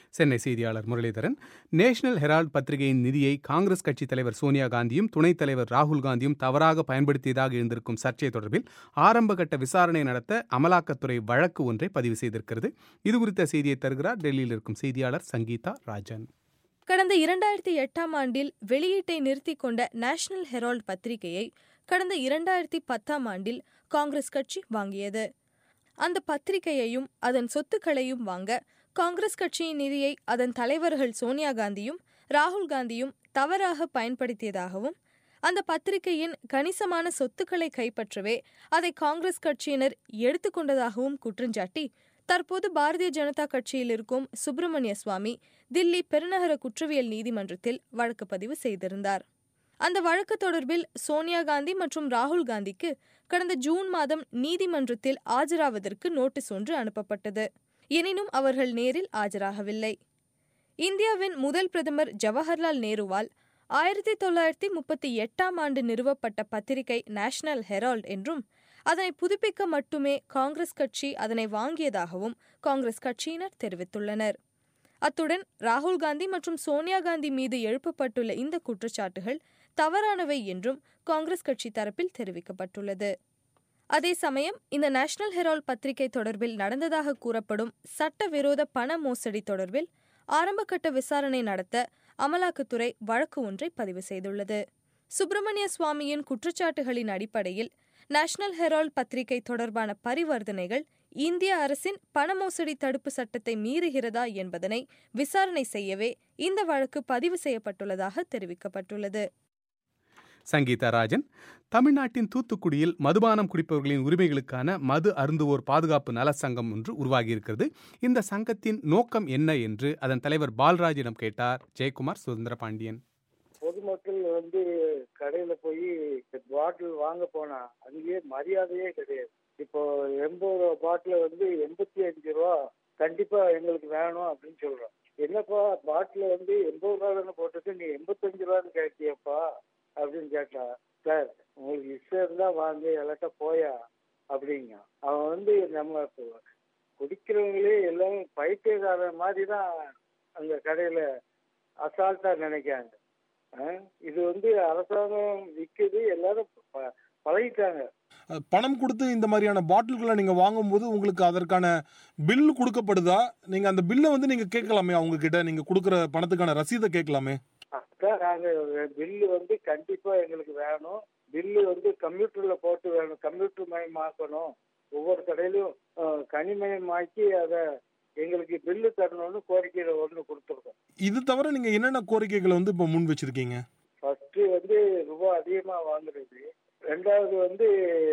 சென்னை செய்தியாளர் முரளிதரன் நேஷனல் ஹெரால்ட் பத்திரிகையின் நிதியை காங்கிரஸ் கட்சித் தலைவர் சோனியா காந்தியும் துணைத் தலைவர் ராகுல் காந்தியும் தவறாக பயன்படுத்தியதாக இருந்திருக்கும் சர்ச்சை தொடர்பில் ஆரம்பகட்ட விசாரணை நடத்த அமலாக்கத்துறை வழக்கு ஒன்றை பதிவு செய்திருக்கிறது இது குறித்த செய்தியை தருகிறார் டெல்லியில் இருக்கும் செய்தியாளர் சங்கீதா ராஜன் கடந்த இரண்டாயிரத்தி எட்டாம் ஆண்டில் வெளியீட்டை நிறுத்திக் கொண்ட நேஷனல் ஹெரால்ட் பத்திரிகையை கடந்த இரண்டாயிரத்தி பத்தாம் ஆண்டில் காங்கிரஸ் கட்சி வாங்கியது அந்த பத்திரிகையையும் அதன் சொத்துக்களையும் வாங்க காங்கிரஸ் கட்சியின் நிதியை அதன் தலைவர்கள் சோனியா காந்தியும் ராகுல் காந்தியும் தவறாக பயன்படுத்தியதாகவும் அந்த பத்திரிகையின் கணிசமான சொத்துக்களை கைப்பற்றவே அதை காங்கிரஸ் கட்சியினர் எடுத்துக்கொண்டதாகவும் குற்றஞ்சாட்டி தற்போது பாரதிய ஜனதா கட்சியில் இருக்கும் சுப்பிரமணிய சுவாமி தில்லி பெருநகர குற்றவியல் நீதிமன்றத்தில் வழக்கு பதிவு செய்திருந்தார் அந்த வழக்கு தொடர்பில் சோனியா காந்தி மற்றும் ராகுல் காந்திக்கு கடந்த ஜூன் மாதம் நீதிமன்றத்தில் ஆஜராவதற்கு நோட்டீஸ் ஒன்று அனுப்பப்பட்டது எனினும் அவர்கள் நேரில் ஆஜராகவில்லை இந்தியாவின் முதல் பிரதமர் ஜவஹர்லால் நேருவால் ஆயிரத்தி தொள்ளாயிரத்தி முப்பத்தி எட்டாம் ஆண்டு நிறுவப்பட்ட பத்திரிகை நேஷனல் ஹெரால்ட் என்றும் அதனை புதுப்பிக்க மட்டுமே காங்கிரஸ் கட்சி அதனை வாங்கியதாகவும் காங்கிரஸ் கட்சியினர் தெரிவித்துள்ளனர் அத்துடன் ராகுல் காந்தி மற்றும் சோனியா காந்தி மீது எழுப்பப்பட்டுள்ள இந்த குற்றச்சாட்டுகள் தவறானவை என்றும் காங்கிரஸ் கட்சி தரப்பில் தெரிவிக்கப்பட்டுள்ளது அதே சமயம் இந்த நேஷனல் ஹெரால்ட் பத்திரிகை தொடர்பில் நடந்ததாக கூறப்படும் சட்டவிரோத பண மோசடி தொடர்பில் ஆரம்பகட்ட விசாரணை நடத்த அமலாக்கத்துறை வழக்கு ஒன்றை பதிவு செய்துள்ளது சுப்பிரமணிய சுவாமியின் குற்றச்சாட்டுகளின் அடிப்படையில் நேஷனல் ஹெரால்ட் பத்திரிகை தொடர்பான பரிவர்த்தனைகள் இந்திய அரசின் பண மோசடி தடுப்பு சட்டத்தை மீறுகிறதா என்பதனை விசாரணை செய்யவே இந்த வழக்கு பதிவு செய்யப்பட்டுள்ளதாக தெரிவிக்கப்பட்டுள்ளது சங்கீதா ராஜன் தமிழ்நாட்டின் தூத்துக்குடியில் மதுபானம் குடிப்பவர்களின் உரிமைகளுக்கான மது அருந்துவோர் பாதுகாப்பு நல சங்கம் ஒன்று உருவாகியிருக்கிறது இந்த சங்கத்தின் நோக்கம் என்ன என்று அதன் தலைவர் பால்ராஜிடம் கேட்டார் ஜெயக்குமார் சுதந்திர பாண்டியன் பொதுமக்கள் வந்து கடையில போய் பாட்டில் வாங்க போனா அங்கேயே மரியாதையே கிடையாது இப்போ எண்பது ரூபா பாட்டில் வந்து எண்பத்தி அஞ்சு ரூபா கண்டிப்பா எங்களுக்கு வேணும் அப்படின்னு சொல்றோம் என்னப்பா பாட்டில் வந்து எண்பது ரூபா தானே போட்டுட்டு நீ எண்பத்தஞ்சு ரூபான்னு கேட்டியப்பா அப்படின்னு கேட்டா சார் உங்களுக்கு இஷ்டம் இருந்தா வாங்க இல்லாட்டா போயா அப்படிங்க அவன் வந்து நம்ம குடிக்கிறவங்களே எல்லாமே பைத்தியக்காரன் மாதிரி தான் அந்த கடையில அசால்ட்டா நினைக்காங்க இது வந்து அரசாங்கம் விற்குது எல்லாரும் பழகிட்டாங்க பணம் கொடுத்து இந்த மாதிரியான பாட்டில்களை நீங்க வாங்கும்போது உங்களுக்கு அதற்கான பில் கொடுக்கப்படுதா நீங்க அந்த பில்லை வந்து நீங்க கேட்கலாமே அவங்க கிட்ட நீங்க கொடுக்குற பணத்துக்கான ரசீதை கேட்கலாமே அதான் நாங்க பில்லு வந்து கண்டிப்பா எங்களுக்கு வேணும் பில்லு வந்து கம்ப்யூட்டர்ல போட்டு வேணும் கம்ப்யூட்டர் மயமாக்கணும் ஒவ்வொரு கடையிலும் கனிமயமாக்கி அதை எங்களுக்கு பில்லு தரணும்னு கோரிக்கையில ஒன்று கொடுத்துருக்கோம் இது தவிர நீங்க என்னென்ன கோரிக்கைகளை வந்து இப்போ முன் வச்சிருக்கீங்க ஃபர்ஸ்ட் வந்து ரூபாய் அதிகமா வாங்குறது ரெண்டாவது வந்து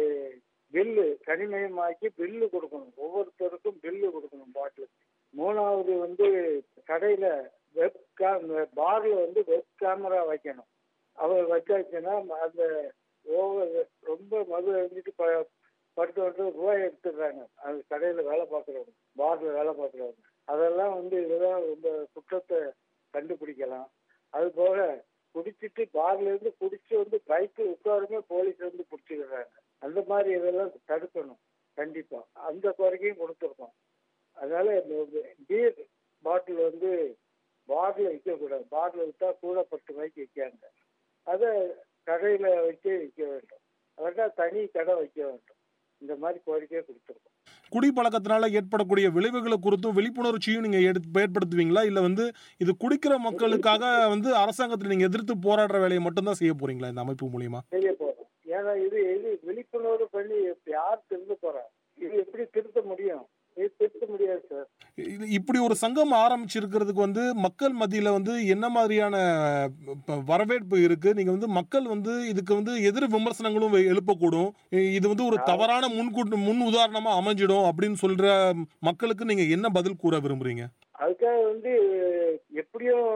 பில்லு கனிமயமாக்கி பில்லு கொடுக்கணும் ஒவ்வொருத்தருக்கும் பில்லு கொடுக்கணும் பாட்டிலுக்கு மூணாவது வந்து கடையில வெப் கேம் பார்ல வந்து வெப் கேமரா வைக்கணும் அவர் வச்சாச்சுன்னா அந்த ஓவர் ரொம்ப மது எழுந்துட்டு படுத்து வந்து ரூபாய் எடுத்துடுறாங்க அந்த கடையில வேலை பார்க்குறவங்க பார்ல வேலை பார்க்குறவங்க அதெல்லாம் வந்து இதெல்லாம் ரொம்ப குற்றத்தை கண்டுபிடிக்கலாம் அது போக குடிச்சிட்டு பார்ல இருந்து குடிச்சு வந்து பைக்கு உட்காருமே போலீஸ் வந்து பிடிச்சிக்கிறாங்க அந்த மாதிரி இதெல்லாம் தடுக்கணும் கண்டிப்பா அந்த குறைக்கையும் கொடுத்துருக்கோம் அதனால பீர் பாட்டில் வந்து பார்ல விற்கக்கூடாது பார்ல விற்றா கூட பத்து ரூபாய்க்கு விற்காங்க அதை கடையில வச்சு விற்க வேண்டும் அதான் தனி கடை வைக்க வேண்டும் இந்த மாதிரி கோரிக்கையை கொடுத்துருக்கோம் குடிப்பழக்கத்தினால ஏற்படக்கூடிய விளைவுகளை குறித்தும் விழிப்புணர்ச்சியும் நீங்க ஏற்படுத்துவீங்களா இல்ல வந்து இது குடிக்கிற மக்களுக்காக வந்து அரசாங்கத்தில் நீங்க எதிர்த்து போராடுற வேலையை மட்டும்தான் செய்ய போறீங்களா இந்த அமைப்பு மூலியமா செய்ய போறோம் ஏன்னா இது இது விழிப்புணர்வு பண்ணி யார் திருந்த போறா இது எப்படி திருத்த முடியும் இது திருத்த முடியாது சார் இப்படி ஒரு சங்கம் ஆரம்பிச்சிருக்கிறதுக்கு வந்து மக்கள் மத்தியில வந்து என்ன மாதிரியான வரவேற்பு இருக்கு நீங்க வந்து மக்கள் வந்து இதுக்கு வந்து எதிர் விமர்சனங்களும் எழுப்பக்கூடும் இது வந்து ஒரு தவறான முன்கூட்டு முன் உதாரணமா அமைஞ்சிடும் அப்படின்னு சொல்ற மக்களுக்கு நீங்க என்ன பதில் கூற விரும்புறீங்க அதுக்காக வந்து எப்படியும்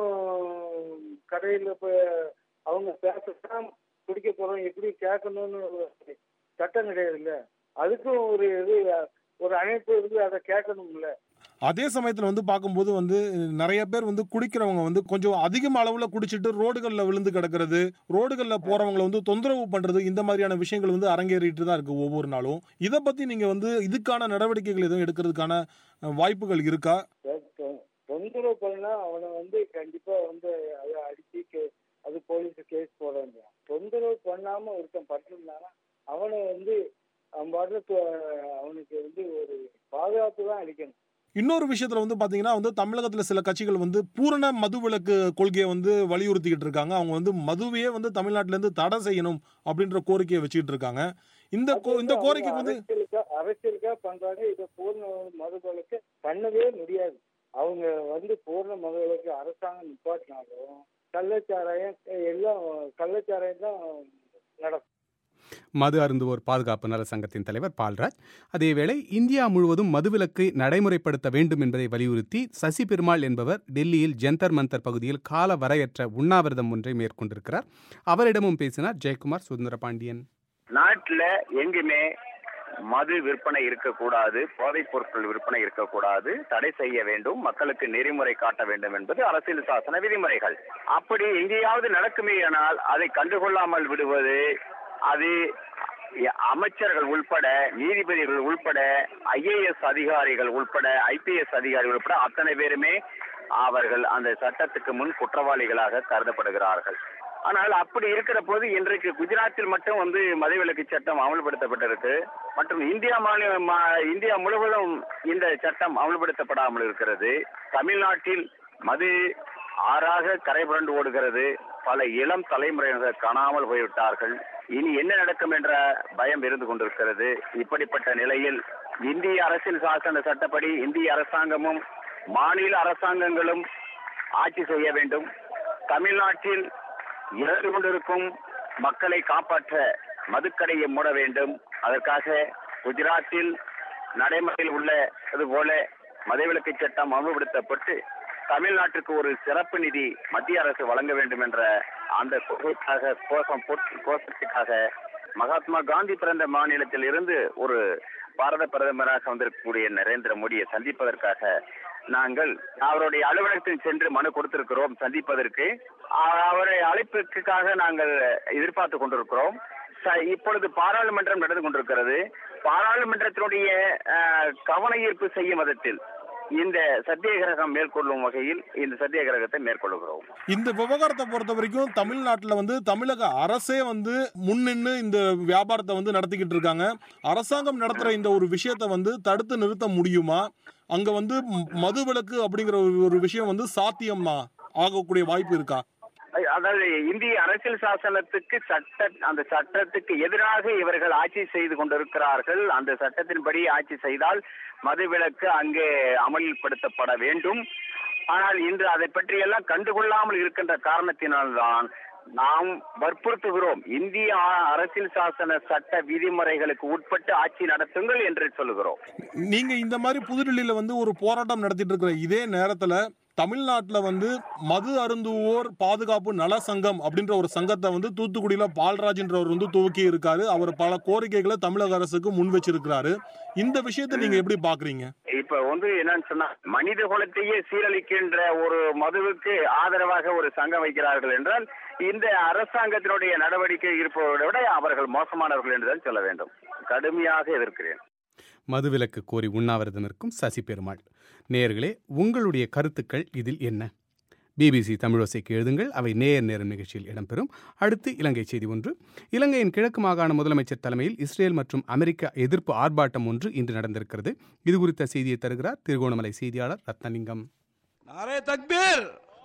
கடையில் போய் அவங்க பேசலாம் குடிக்க போறோம் எப்படி கேட்கணும்னு சட்டம் கிடையாது இல்ல அதுக்கும் ஒரு இது ஒரு அமைப்பு இருந்து அதை கேட்கணும்ல அதே சமயத்தில் வந்து பார்க்கும்போது வந்து நிறைய பேர் வந்து குடிக்கிறவங்க வந்து கொஞ்சம் அதிகம் அளவில் குடிச்சிட்டு ரோடுகளில் விழுந்து கிடக்கிறது ரோடுகளில் போறவங்களை வந்து தொந்தரவு பண்றது இந்த மாதிரியான விஷயங்கள் வந்து அரங்கேறிட்டு தான் இருக்கு ஒவ்வொரு நாளும் இதை பத்தி நீங்க வந்து இதுக்கான நடவடிக்கைகள் எதுவும் எடுக்கிறதுக்கான வாய்ப்புகள் இருக்கா தொந்தரவு பண்ணா அவனை வந்து கண்டிப்பா வந்து அதை அடிச்சு கே- அது போலீஸ் கேஸ் போட வேண்டிய தொந்தரவு பண்ணாம ஒருத்தன் பண்ணிருந்தானா அவனை வந்து அவன் பாட்டுக்கு அவனுக்கு வந்து ஒரு பாதுகாப்பு தான் அளிக்கணும் இன்னொரு விஷயத்துல வந்து பாத்தீங்கன்னா வந்து தமிழகத்துல சில கட்சிகள் வந்து பூரண மதுவிலக்கு கொள்கையை வந்து வலியுறுத்திக்கிட்டு இருக்காங்க அவங்க வந்து மதுவையே வந்து தமிழ்நாட்டுல இருந்து தடை செய்யணும் அப்படின்ற கோரிக்கையை வச்சுக்கிட்டு இருக்காங்க இந்த கோ- இந்த கோரிக்கைக்கு வந்து அரசியலுக்கா அரசியலுக்கா பண்றாங்க இதை பூர்ண மதுவிலக்கு பண்ணவே முடியாது அவங்க வந்து பூர்ண மதுவிலக்கு அரசாங்கம் நிப்பாட்டினாலும் கள்ளச்சாராயம் எல்லாம் கள்ளச்சாராயம் தான் நடக்கும் மது அருந்துவோர் பாதுகாப்பு நல சங்கத்தின் தலைவர் பால்ராஜ் அதேவேளை இந்தியா முழுவதும் மதுவிலக்கை நடைமுறைப்படுத்த வேண்டும் என்பதை வலியுறுத்தி சசி பெருமாள் என்பவர் டெல்லியில் ஜந்தர் மந்தர் பகுதியில் கால வரையற்ற உண்ணாவிரதம் ஒன்றை மேற்கொண்டிருக்கிறார் அவரிடமும் பேசினார் ஜெயக்குமார் சுதந்திர பாண்டியன் நாட்டுல எங்குமே மது விற்பனை இருக்கக்கூடாது போதைப் பொருட்கள் விற்பனை இருக்கக்கூடாது தடை செய்ய வேண்டும் மக்களுக்கு நெறிமுறை காட்ட வேண்டும் என்பது அரசியல் சாசன விதிமுறைகள் அப்படி எங்கேயாவது நடக்குமேயானால் அதை கண்டுகொள்ளாமல் விடுவது அது அமைச்சர்கள் உள்பட நீதிபதிகள் உள்பட ஐஏஎஸ் அதிகாரிகள் உள்பட ஐபிஎஸ் அதிகாரிகள் உள்பட அத்தனை பேருமே அவர்கள் அந்த சட்டத்துக்கு முன் குற்றவாளிகளாக கருதப்படுகிறார்கள் ஆனால் அப்படி இருக்கிற போது இன்றைக்கு குஜராத்தில் மட்டும் வந்து மதுவிலக்கு சட்டம் அமல்படுத்தப்பட்டிருக்கு மற்றும் இந்தியா மாநில மா- இந்தியா முழுவதும் இந்த சட்டம் அமல்படுத்தப்படாமல் இருக்கிறது தமிழ்நாட்டில் மது ஆறாக கரை புரண்டு ஓடுகிறது பல இளம் தலைமுறையினர் காணாமல் போய்விட்டார்கள் இனி என்ன நடக்கும் என்ற பயம் இருந்து கொண்டிருக்கிறது இப்படிப்பட்ட நிலையில் இந்திய அரசியல் சாசன சட்டப்படி இந்திய அரசாங்கமும் மாநில அரசாங்கங்களும் ஆட்சி செய்ய வேண்டும் தமிழ்நாட்டில் இறந்து கொண்டிருக்கும் மக்களை காப்பாற்ற மதுக்கடையை மூட வேண்டும் அதற்காக குஜராத்தில் நடைமுறையில் உள்ள அது போல மதுவிலக்கு சட்டம் அமல்படுத்தப்பட்டு தமிழ்நாட்டுக்கு ஒரு சிறப்பு நிதி மத்திய அரசு வழங்க வேண்டும் என்ற அந்த கோரிக்கைக்காக கோஷம் போட்டு- கோஷத்துக்காக மகாத்மா காந்தி பிறந்த மாநிலத்தில் இருந்து ஒரு பாரத பிரதமராக வந்திருக்கக்கூடிய நரேந்திர மோடியை சந்திப்பதற்காக நாங்கள் அவருடைய அலுவலகத்தில் சென்று மனு கொடுத்திருக்கிறோம் சந்திப்பதற்கு அ- அவருடைய அழைப்புக்காக நாங்கள் எதிர்பார்த்து கொண்டிருக்கிறோம் ச- இப்பொழுது பாராளுமன்றம் நடந்து கொண்டிருக்கிறது பாராளுமன்றத்தினுடைய அஹ், கவன ஈர்ப்பு செய்யும் விதத்தில் இந்த சத்தியாகிரகம் மேற்கொள்ளும் வகையில் இந்த சத்தியாகிரகத்தை மேற்கொள்ளுகிறோம் இந்த விவகாரத்தை பொறுத்த வரைக்கும் தமிழ்நாட்டுல வந்து தமிழக அரசே வந்து முன்னின்னு இந்த வியாபாரத்தை வந்து நடத்திக்கிட்டு இருக்காங்க அரசாங்கம் நடத்துற இந்த ஒரு விஷயத்தை வந்து தடுத்து நிறுத்த முடியுமா அங்க வந்து ம- மதுவிலக்கு அப்படிங்கிற ஒரு- ஒரு விஷயம் வந்து சாத்தியமா ஆகக்கூடிய வாய்ப்பு இருக்கா அ- அதாவது இந்திய அரசியல் சாசனத்துக்கு சட்ட அந்த சட்டத்துக்கு எதிராக இவர்கள் ஆட்சி செய்து கொண்டிருக்கிறார்கள் அந்த சட்டத்தின்படி ஆட்சி செய்தால் மதுவிலக்கு அங்கே அமல்படுத்தப்பட வேண்டும் ஆனால் இன்று அதை பற்றியெல்லாம் கண்டுகொள்ளாமல் இருக்கின்ற காரணத்தினால்தான் நாம் வற்புறுத்துகிறோம் இந்திய ஆ- அரசியல் சாசன சட்ட விதிமுறைகளுக்கு உட்பட்டு ஆட்சி நடத்துங்கள் என்று சொல்லுகிறோம் நீங்க இந்த மாதிரி புதுடில்லியில வந்து ஒரு போராட்டம் நடத்திட்டு இருக்கிற இதே நேரத்துல தமிழ்நாட்டுல வந்து மது அருந்துவோர் பாதுகாப்பு நல சங்கம் அப்படின்ற ஒரு சங்கத்தை வந்து தூத்துக்குடியில பால்ராஜ்ன்றவர் வந்து துவக்கி இருக்காரு அவர் பல கோரிக்கைகளை தமிழக அரசுக்கு முன் வச்சிருக்கிறாரு இந்த விஷயத்தை நீங்க எப்படி பாக்குறீங்க இப்ப வந்து என்னன்னு சொன்னா மனித குலத்தையே சீரழிக்கின்ற ஒரு மதுவுக்கு ஆதரவாக ஒரு சங்கம் வைக்கிறார்கள் என்றால் இந்த அரசாங்கத்தினுடைய நடவடிக்கை இருப்பவரை விட அவர்கள் மோசமானவர்கள் என்றுதான் சொல்ல வேண்டும் கடுமையாக எதிர்க்கிறேன் மதுவிலக்கு கோரி உண்ணாவிரதம் இருக்கும் சசி பெருமாள் நேயர்களே உங்களுடைய கருத்துக்கள் இதில் என்ன பிபிசி தமிழோசைக்கு எழுதுங்கள் அவை நேயர் நேரம் நிகழ்ச்சியில் இடம்பெறும் அடுத்து இலங்கை செய்தி ஒன்று இலங்கையின் கிழக்கு மாகாண முதலமைச்சர் தலைமையில் இஸ்ரேல் மற்றும் அமெரிக்க எதிர்ப்பு ஆர்ப்பாட்டம் ஒன்று இன்று நடந்திருக்கிறது இது குறித்த செய்தியை தருகிறார் திருகோணமலை செய்தியாளர் ரத்னலிங்கம் नारे तकबीर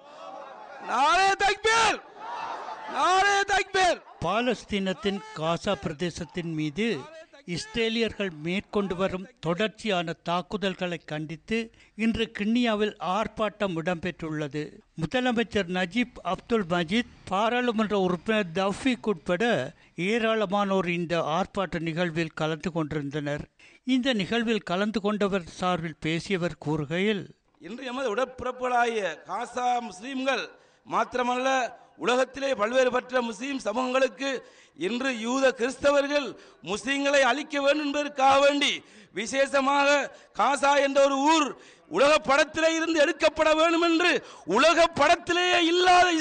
नारे तकबीर नारे तकबीर பாலஸ்தீனத்தின் காசா பிரதேசத்தின் மீது இஸ்ரேலியர்கள் மேற்கொண்டு வரும் தொடர்ச்சியான தாக்குதல்களை கண்டித்து இன்று கிண்ணியாவில் ஆர்ப்பாட்டம் இடம்பெற்றுள்ளது முதலமைச்சர் நஜீப் அப்துல் மஜீத் பாராளுமன்ற உறுப்பினர் தஃபீக் உட்பட ஏராளமானோர் இந்த ஆர்ப்பாட்ட நிகழ்வில் கலந்து கொண்டிருந்தனர் இந்த நிகழ்வில் கலந்து கொண்டவர் சார்பில் பேசியவர் கூறுகையில் இன்று எமது உடற்பிறப்புகளாகிய காசா முஸ்லீம்கள் மாத்திரமல்ல உலகத்திலே பல்வேறு பற்ற முஸ்லீம் சமூகங்களுக்கு இன்று யூத கிறிஸ்தவர்கள் முஸ்லீம்களை அழிக்க வேண்டும் என்பதற்காக வேண்டி விசேஷமாக காசா என்ற ஒரு ஊர் உலக படத்திலே இருந்து எடுக்கப்பட வேண்டும் என்று உலக படத்திலேயே இல்லாத இஸ்ரேல்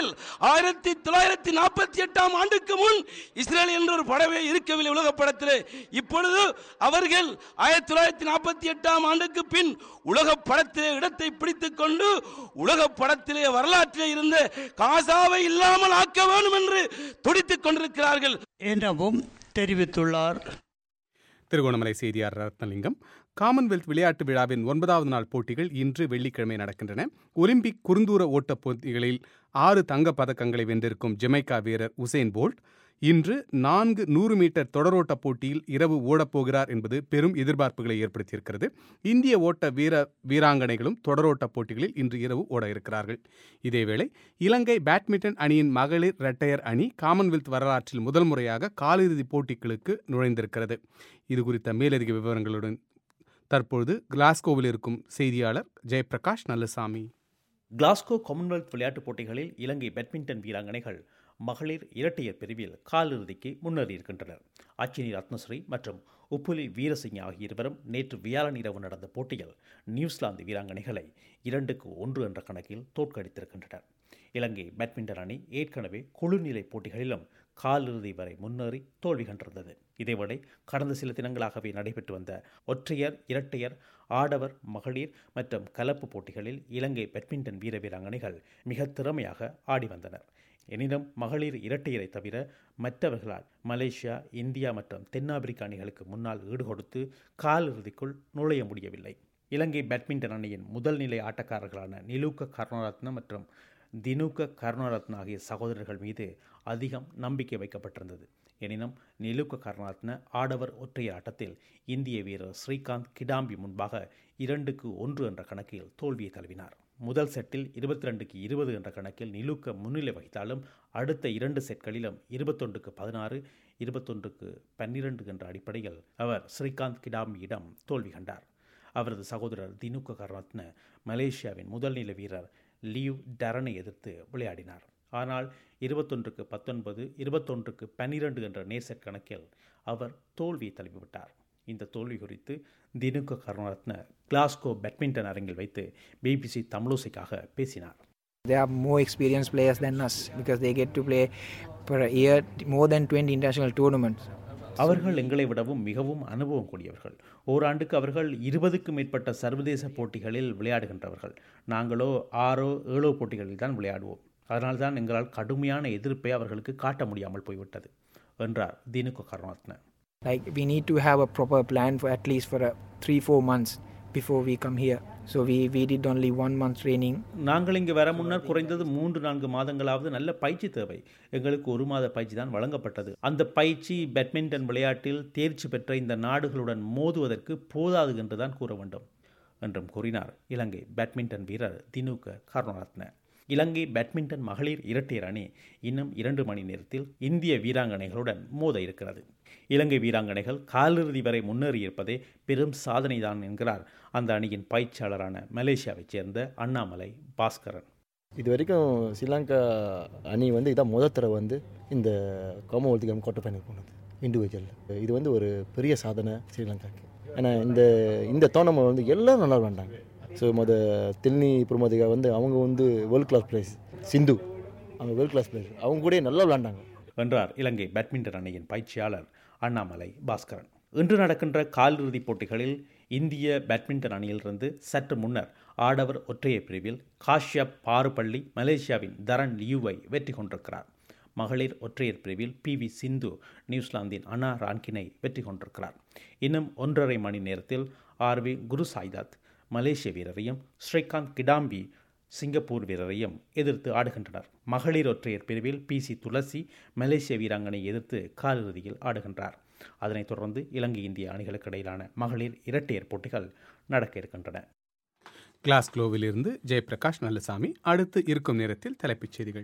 ஆயிரத்தி தொள்ளாயிரத்தி நாற்பத்தி எட்டாம் ஆண்டுக்கு முன் இஸ்ரேல் என்ற ஒரு படமே இருக்கவில்லை உலக படத்திலே இப்பொழுது அவர்கள் ஆயிரத்தி தொள்ளாயிரத்தி நாற்பத்தி எட்டாம் ஆண்டுக்கு பின் உலக படத்திலே இடத்தை பிடித்துக் கொண்டு உலக படத்திலே வரலாற்றிலே இருந்த காசாவை இல்லாமல் ஆக்க வேண்டும் என்று துடித்துக் கொண்டிருக்கிறார்கள் எனவும் தெரிவித்துள்ளார் திருகோணமலை செய்தியார் ரத்னலிங்கம் காமன்வெல்த் விளையாட்டு விழாவின் ஒன்பதாவது நாள் போட்டிகள் இன்று வெள்ளிக்கிழமை நடக்கின்றன ஒலிம்பிக் குறுந்தூர ஓட்டப் போட்டிகளில் ஆறு தங்கப் பதக்கங்களை வென்றிருக்கும் ஜமைக்கா வீரர் உசேன் போல்ட் இன்று நான்கு நூறு மீட்டர் தொடரோட்ட போட்டியில் இரவு ஓடப்போகிறார் என்பது பெரும் எதிர்பார்ப்புகளை ஏற்படுத்தியிருக்கிறது இந்திய ஓட்ட வீர வீராங்கனைகளும் தொடரோட்ட போட்டிகளில் இன்று இரவு ஓட இருக்கிறார்கள் இதேவேளை இலங்கை பேட்மிண்டன் அணியின் மகளிர் இரட்டையர் அணி காமன்வெல்த் வரலாற்றில் முதல் முறையாக காலிறுதிப் போட்டிகளுக்கு நுழைந்திருக்கிறது இது குறித்த மேலதிக விவரங்களுடன் தற்பொழுது கிளாஸ்கோவில் இருக்கும் செய்தியாளர் ஜெயபிரகாஷ் நல்லசாமி கிளாஸ்கோ காமன்வெல்த் விளையாட்டுப் போட்டிகளில் இலங்கை பேட்மிண்டன் வீராங்கனைகள் மகளிர் இரட்டையர் பிரிவில் காலிறுதிக்கு முன்னேறியிருக்கின்றனர் அச்சினி ரத்னஸ்ரீ மற்றும் உப்புலி வீரசிங் ஆகிய இருவரும் நேற்று வியாழன் இரவு நடந்த போட்டியில் நியூசிலாந்து வீராங்கனைகளை இரண்டுக்கு ஒன்று என்ற கணக்கில் தோற்கடித்திருக்கின்றனர் இலங்கை பேட்மிண்டன் அணி ஏற்கனவே குழுநிலை போட்டிகளிலும் காலிறுதி வரை முன்னேறி தோல்வி கண்டிருந்தது இதேவேளை கடந்த சில தினங்களாகவே நடைபெற்று வந்த ஒற்றையர் இரட்டையர் ஆடவர் மகளிர் மற்றும் கலப்பு போட்டிகளில் இலங்கை பேட்மிண்டன் வீர வீராங்கனைகள் மிக திறமையாக ஆடி வந்தனர் எனினும் மகளிர் இரட்டையரை தவிர மற்றவர்களால் மலேசியா இந்தியா மற்றும் தென்னாப்பிரிக்க அணிகளுக்கு முன்னால் ஈடுகொடுத்து காலிறுதிக்குள் நுழைய முடியவில்லை இலங்கை பேட்மிண்டன் அணியின் முதல் நிலை ஆட்டக்காரர்களான நிலூக்க கருணாரத்ன மற்றும் தினுக்க கருணாரத்ன ஆகிய சகோதரர்கள் மீது அதிகம் நம்பிக்கை வைக்கப்பட்டிருந்தது எனினும் நிலுக்க கருணாரத்ன ஆடவர் ஒற்றையர் ஆட்டத்தில் இந்திய வீரர் ஸ்ரீகாந்த் கிடாம்பி முன்பாக இரண்டுக்கு ஒன்று என்ற கணக்கில் தோல்வியை தழுவினார் முதல் செட்டில் இருபத்தி ரெண்டுக்கு இருபது என்ற கணக்கில் நிலுக்க முன்னிலை வகித்தாலும் அடுத்த இரண்டு செட்களிலும் இருபத்தொன்றுக்கு பதினாறு இருபத்தொன்றுக்கு பன்னிரண்டு என்ற அடிப்படையில் அவர் ஸ்ரீகாந்த் கிடாம்பியிடம் தோல்வி கண்டார் அவரது சகோதரர் தினுக்க கருணாத்ன மலேசியாவின் முதல்நிலை வீரர் லியூ டரனை எதிர்த்து விளையாடினார் ஆனால் இருபத்தொன்றுக்கு பத்தொன்பது இருபத்தொன்றுக்கு பன்னிரண்டு என்ற நேர்செட் கணக்கில் அவர் தோல்வியை தழுவிவிட்டார் இந்த தோல்வி குறித்து தினுக்க கருணாரத்ன கிளாஸ்கோ பேட்மிண்டன் அரங்கில் வைத்து பிபிசி தமிழோசைக்காக பேசினார் They are more experienced players than us because they get to play per year more than 20 international tournaments. அவர்கள் எங்களை விடவும் மிகவும் அனுபவம் கூடியவர்கள் ஓராண்டுக்கு அவர்கள் இருபதுக்கும் மேற்பட்ட சர்வதேச போட்டிகளில் விளையாடுகின்றவர்கள் நாங்களோ ஆறோ ஏழோ போட்டிகளில் தான் விளையாடுவோம் அதனால்தான் எங்களால் கடுமையான எதிர்ப்பை அவர்களுக்கு காட்ட முடியாமல் போய்விட்டது என்றார் தினுக்கு கருணாத்ன Like we need to have a proper plan for at least for a three four months before we come here. So we, we did only one month training. நாங்கள் இங்கு வர முன்னர் குறைந்தது மூன்று நான்கு மாதங்களாவது நல்ல பயிற்சி தேவை எங்களுக்கு ஒரு மாத பயிற்சி தான் வழங்கப்பட்டது அந்த பயிற்சி பேட்மிண்டன் விளையாட்டில் தேர்ச்சி பெற்ற இந்த நாடுகளுடன் மோதுவதற்கு போதாது என்றுதான் கூற வேண்டும் என்றும் கூறினார் இலங்கை பேட்மிண்டன் வீரர் தினுக கருணாரத்ன இலங்கை பேட்மிண்டன் மகளிர் இரட்டையர் அணி இன்னும் இரண்டு மணி நேரத்தில் இந்திய வீராங்கனைகளுடன் மோத இருக்கிறது இலங்கை வீராங்கனைகள் காலிறுதி வரை முன்னேறியிருப்பதே பெரும் சாதனைதான் என்கிறார் அந்த அணியின் பயிற்சியாளரான மலேசியாவைச் சேர்ந்த அண்ணாமலை பாஸ்கரன் இது வரைக்கும் ஸ்ரீலங்கா அணி வந்து இதான் முத தடவை வந்து இந்த காமன்வெல்த் கேம் குவார்டர் ஃபைனல் போனது இண்டிவிஜுவல் இது வந்து ஒரு பெரிய சாதனை ஸ்ரீலங்காக்கு ஏன்னா இந்த இந்த டோர்னமெண்ட் வந்து எல்லாம் நல்லா விளாண்டாங்க ஸோ மொத தில்னி பிரமோதிகா வந்து அவங்க வந்து வேர்ல்ட் கிளாஸ் பிளேஸ் சிந்து அவங்க வேர்ல்ட் கிளாஸ் பிளேஸ் அவங்க கூட நல்லா விளாண்டாங்க வென்றார் இலங்கை பேட்மிண்டன் அணியின் பயிற்சியாளர் அண்ணாமலை பாஸ்கரன் இன்று நடக்கின்ற காலிறுதிப் போட்டிகளில் இந்திய பேட்மிண்டன் அணியிலிருந்து சற்று முன்னர் ஆடவர் ஒற்றையர் பிரிவில் காஷ்யப் பாருப்பள்ளி மலேசியாவின் தரன் லியூவை வெற்றி கொண்டிருக்கிறார் மகளிர் ஒற்றையர் பிரிவில் பி வி சிந்து நியூசிலாந்தின் அனா ரான்கினை வெற்றி கொண்டிருக்கிறார் இன்னும் ஒன்றரை மணி நேரத்தில் ஆர் வி குரு சாய்தாத் மலேசிய வீரரையும் ஸ்ரீகாந்த் கிடாம்பி சிங்கப்பூர் வீரரையும் எதிர்த்து ஆடுகின்றனர் மகளிர் ஒற்றையர் பிரிவில் பி சி துளசி மலேசிய வீராங்கனை எதிர்த்து காலிறுதியில் ஆடுகின்றார் அதனைத் தொடர்ந்து இலங்கை இந்திய அணிகளுக்கு இடையிலான மகளிர் இரட்டையர் போட்டிகள் நடக்க இருக்கின்றன கிளாஸ்கோவில் இருந்து ஜெயபிரகாஷ் நல்லசாமி அடுத்து இருக்கும் நேரத்தில் தலைப்புச் செய்திகள்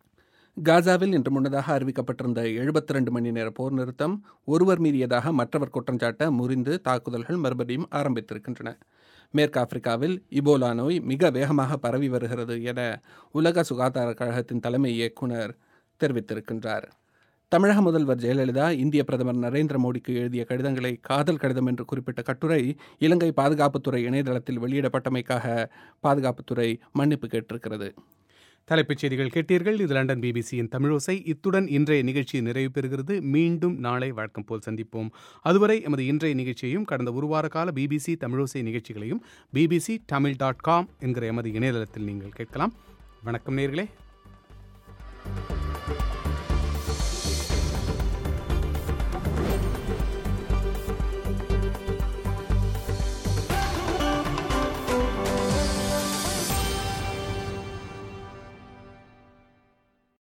காசாவில் இன்று முன்னதாக அறிவிக்கப்பட்டிருந்த எழுபத்தி ரெண்டு மணி நேர போர் நிறுத்தம் ஒருவர் மீறியதாக மற்றவர் குற்றஞ்சாட்ட முறிந்து தாக்குதல்கள் மறுபடியும் ஆரம்பித்திருக்கின்றன மேற்கு ஆப்பிரிக்காவில் இபோலா நோய் மிக வேகமாக பரவி வருகிறது என உலக சுகாதார கழகத்தின் தலைமை இயக்குனர் தெரிவித்திருக்கின்றார் தமிழக முதல்வர் ஜெயலலிதா இந்திய பிரதமர் நரேந்திர மோடிக்கு எழுதிய கடிதங்களை காதல் கடிதம் என்று குறிப்பிட்ட கட்டுரை இலங்கை பாதுகாப்புத்துறை இணையதளத்தில் வெளியிடப்பட்டமைக்காக பாதுகாப்புத்துறை மன்னிப்பு கேட்டிருக்கிறது தலைப்புச் செய்திகள் கேட்டீர்கள் இது லண்டன் பிபிசியின் தமிழோசை இத்துடன் இன்றைய நிகழ்ச்சி நிறைவு பெறுகிறது மீண்டும் நாளை வழக்கம் போல் சந்திப்போம் அதுவரை எமது இன்றைய நிகழ்ச்சியையும் கடந்த ஒரு வார கால பிபிசி தமிழோசை நிகழ்ச்சிகளையும் பிபிசி தமிழ் டாட் காம் என்கிற எமது இணையதளத்தில் நீங்கள் கேட்கலாம் வணக்கம் நேர்களே